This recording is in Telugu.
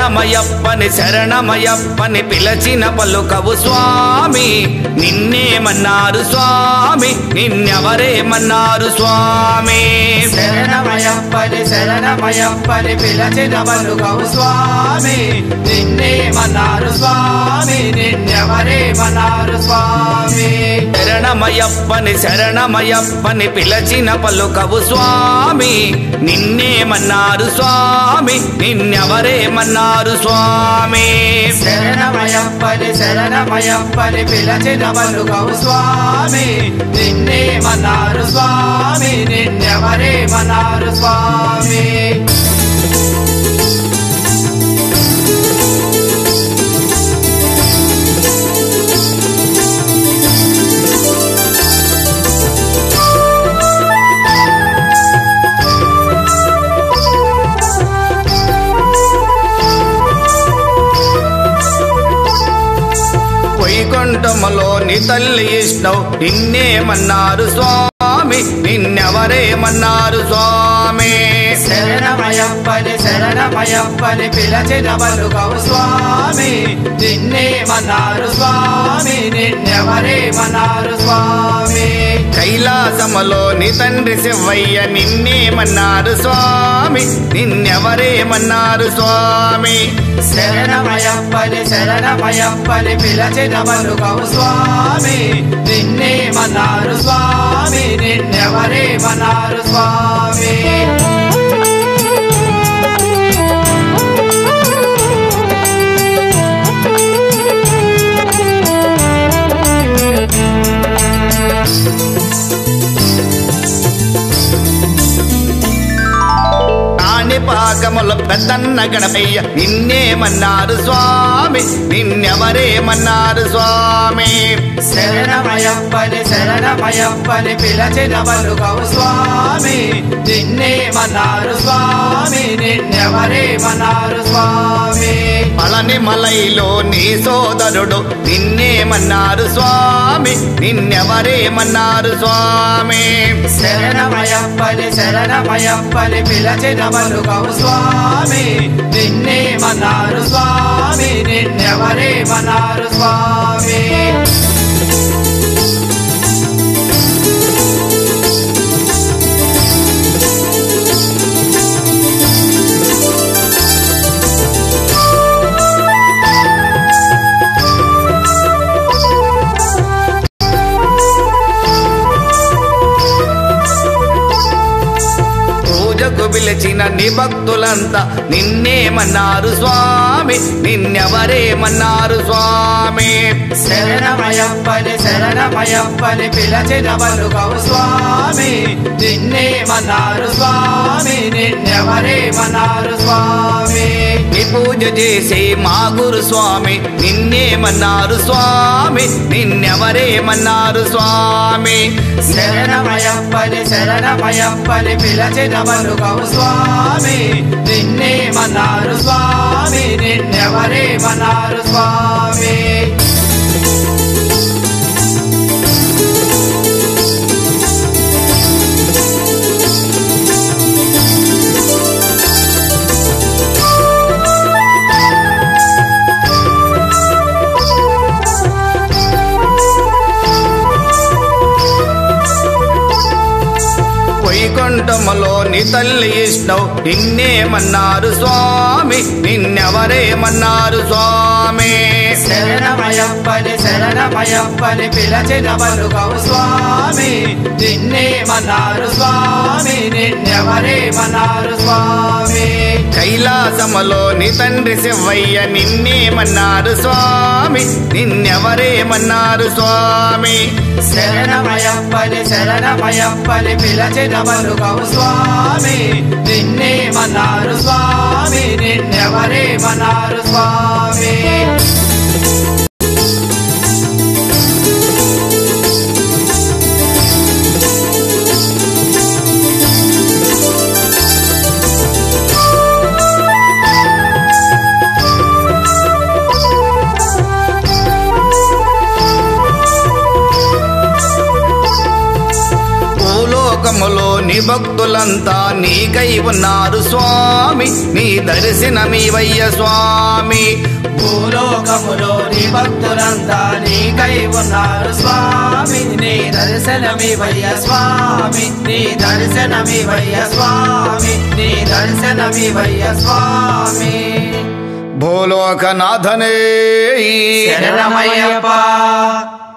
శరణమయప్పని శరణమయప్పని పిలచిన పలుకవు స్వామి నిన్నేమన్నారు స్వామి నిన్నెవరేమన్నారు స్వామి శరణమయప్పని శరణమయప్పని పిలచిన బలుగవు స్వామి నిన్నేమన్నారు స్వామి నిన్నెవరేమన్నారు స్వామి శరణమయప్పని శరణమయప్పని పిలచిన పలుకవు స్వామి నిన్నేమన్నారు స్వామి నిన్నెవరేమన్నారు స్వామి శరణమయప్పని శరణమయప్పని పిలచిన బలుగవు స్వామి నిన్నేమన్నారు స్వామి నిన్నెవరేమన్నారు స్వామి వైకుంఠములో నీ తల్లి ఇష్టం నిన్నేమన్నారు స్వామి నిన్నెవరేమన్నారు స్వామి శరణమయప్పని శరణమయప్పని పిలచిన బలుగవు స్వామి నిన్నేమన్నారు స్వామి నిన్నెవరేమన్నారు స్వామి కైలాసములో నీ తండ్రి శివయ్య నిన్నేమన్నారు స్వామి నిన్నెవరేమన్నారు స్వామి శరణమయప్పని శరణమయప్పని పిలచిన బలుగవు స్వామి నిన్నేమన్నారు స్వామి నిన్నెవరేమన్నారు స్వామి కాణిపాకముల పెద్దన్న గణపయ్య నిన్నేమన్నారు స్వామి నిన్నెవరేమన్నారు స్వామి శరణమయప్పని శరణమయప్పని పిలచిన బలుగవు స్వామి నిన్నేమన్నారు స్వామి నిన్నెవరేమన్నారు స్వామి పళని మలైలో నీ సోదరుడు నిన్నేమన్నారు స్వామి నిన్నెవరేమన్నారు స్వామి శరణమయప్పని శరణమయప్పని పిలచిన బలుగవు స్వామి నిన్నేమన్నారు స్వామి నిన్నెవరేమన్నారు స్వామి పూజకు పిలిచిన నీ భక్తులంతా నిన్నేమన్నారు స్వామి నిన్నెవరేమన్నారు స్వామి శరణమయప్పని శరణమయప్పని పిలచిన బలుగవు స్వామి నిన్నేమన్నారు స్వామి నిన్నెవరేమన్నారు స్వామి నీ పూజ చేసే మా గురు స్వామి నిన్నేమన్నారు స్వామి నిన్నెవరేమన్నారు స్వామి శరణమయప్పని శరణమయప్పని పిలచిన బలుగవు స్వామి నిన్నేమన్నారు స్వామి నిన్నెవరేమన్నారు స్వామి వైకుంఠములో నీ తల్లి ఇష్టం నిన్నేమన్నారు స్వామి నిన్నెవరేమన్నారు స్వామి శరణమయప్పని శరణమయప్పని పిలచిన బలుగవు స్వామి నిన్నేమన్నారు స్వామి నిన్నెవరేమన్నారు స్వామి కైలాసములో నీ తండ్రి శివయ్య నిన్నేమన్నారు స్వామి నిన్నెవరేమన్నారు స్వామి శరణమయప్పని శరణమయప్పని పిలచిన బలుగవు స్వామి నిన్నేమన్నారు స్వామి నిన్నెవరేమన్నారు స్వామి భూలోకములో నీ భక్తుల భక్తులంతా నీకై ఉన్నారు స్వామి నీ దర్శనమివయ్య స్వామి భూలోకములో నీ భక్తులంతా నీకై ఉన్నారు స్వామి నీ దర్శనమివయ్య స్వామి నీ దర్శనమివయ్య స్వామి నీ దర్శనమివయ్య స్వామి భూలోకనాథనే శరణమయ్యప్ప